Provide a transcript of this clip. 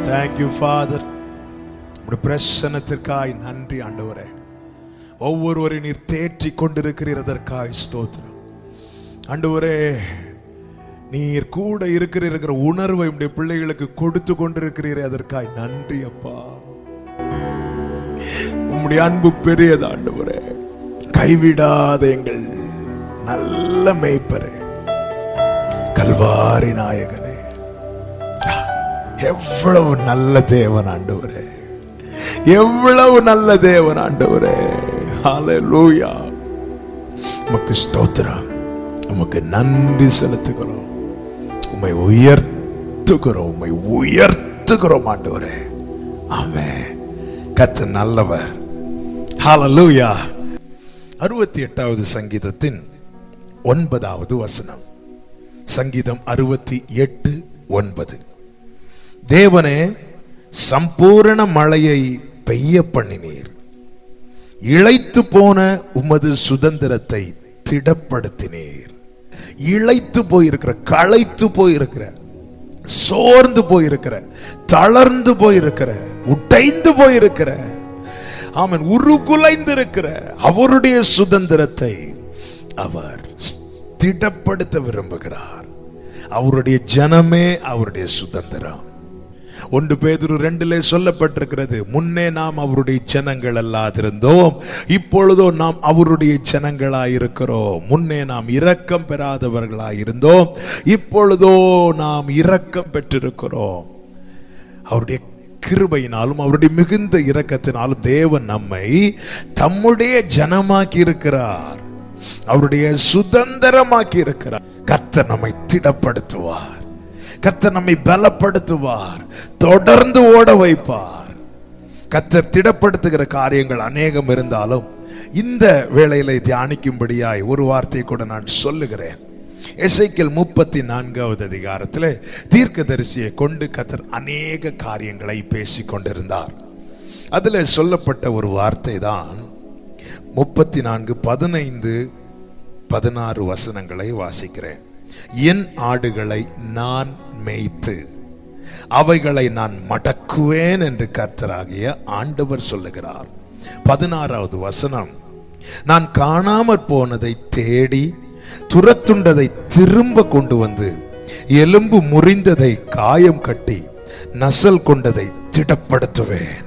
thank you father உடைய பிரசனத்திற்காய் நன்றி ஆண்டவரே ஒவ்வொருவரையும் நீர் தேற்றி கொண்டிருக்கிறீர் அதற்காய் ஸ்தோத்திரம் ஆண்டவரே நீர் கூட இருக்கிற உணர்வை உடைய பிள்ளைகளுக்கு கொடுத்து கொண்டிருக்கிறீரே அதற்காய் நன்றி அப்பா உம்முடைய அன்பு பெரியது ஆண்டவரே கைவிடாத எங்கள் நல்ல மேய்ப்பரே கல்வாரி நாயகனே எவ்வளவு நல்ல தேவன் ஆண்டவரே எவ்வளவு நல்ல தேவன் ஆண்டவரே ஹalleluya உமக்கு ஸ்தோத்திரம் உமக்கு நன்றி செலுத்துகிறோம் உம்மை உயர்த்துகிறோம் உம்மை உயர்த்துகிறோம் ஆண்டவரே ஆமென் கத்து நல்லவர் ஹalleluya அறுபத்தி எட்டாவது சங்கீதத்தின் ஒன்பதாவது வசனம் சங்கீதம் அறுபத்தி எட்டு ஒன்பது தேவனே சம்பூரண மழையை பெய்ய பண்ணினீர் இழைத்து போன உமது சுதந்திரத்தை திடப்படுத்தினீர் இழைத்து போயிருக்கிற களைத்து போயிருக்கிற சோர்ந்து போயிருக்கிற தளர்ந்து போயிருக்கிற உடைந்து போயிருக்கிற ஆமன் உருகுலைந்து இருக்கிற அவருடைய சுதந்திரத்தை அவர் திடப்படுத்த விரும்புகிறார் அவருடைய ஜனமே அவருடைய சுதந்திரம் ஒன்று பேதுரு ரெண்டிலே சொல்லப்பட்டிருக்கிறது முன்னே நாம் அவருடைய ஜனங்கள் அல்லாதிருந்தோம் இப்பொழுதோ நாம் அவருடைய ஜனங்களாயிருக்கிறோம் முன்னே நாம் இரக்கம் பெறாதவர்களாயிருந்தோம் இப்பொழுதோ நாம் இரக்கம் பெற்றிருக்கிறோம் அவருடைய கிருபையினாலும் அவருடைய மிகுந்த இரக்கத்தினாலும் தேவன் நம்மை தம்முடைய ஜனமாக்கி இருக்கிறார் அவருடைய சுதந்திரமாக்கி இருக்கிறார் கர்த்தர் நம்மை திடப்படுத்துவார் கர்த்தர் நம்மை பலப்படுத்துவார் தொடர்ந்து ஓட வைப்பார் கர்த்தர் திடப்படுத்துகிற காரியங்கள் அநேகம் இருந்தாலும் இந்த வேளையில தியானிக்கும்படியாய் ஒரு வார்த்தை கூட நான் சொல்லுகிறேன் எசைக்கல் முப்பத்தி நான்காவது அதிகாரத்தில் தீர்க்கதரிசியை கொண்டு கத்தர் அநேக காரியங்களை பேசிக் கொண்டிருந்தார் அதுல சொல்லப்பட்ட ஒரு வார்த்தை தான் முப்பத்தி நான்கு பதினைந்து பதினாறு வசனங்களை வாசிக்கிறேன் என் ஆடுகளை நான் மேய்த்து அவைகளை நான் மடக்குவேன் என்று கர்த்தராகிய ஆண்டவர் சொல்லுகிறார் பதினாறாவது வசனம் நான் காணாமற் போனதை தேடி துரத்துண்டதை திரும்ப கொண்டு வந்து எலும்பு முறிந்ததை காயம் கட்டி நசல் கொண்டதை திடப்படுத்துவேன்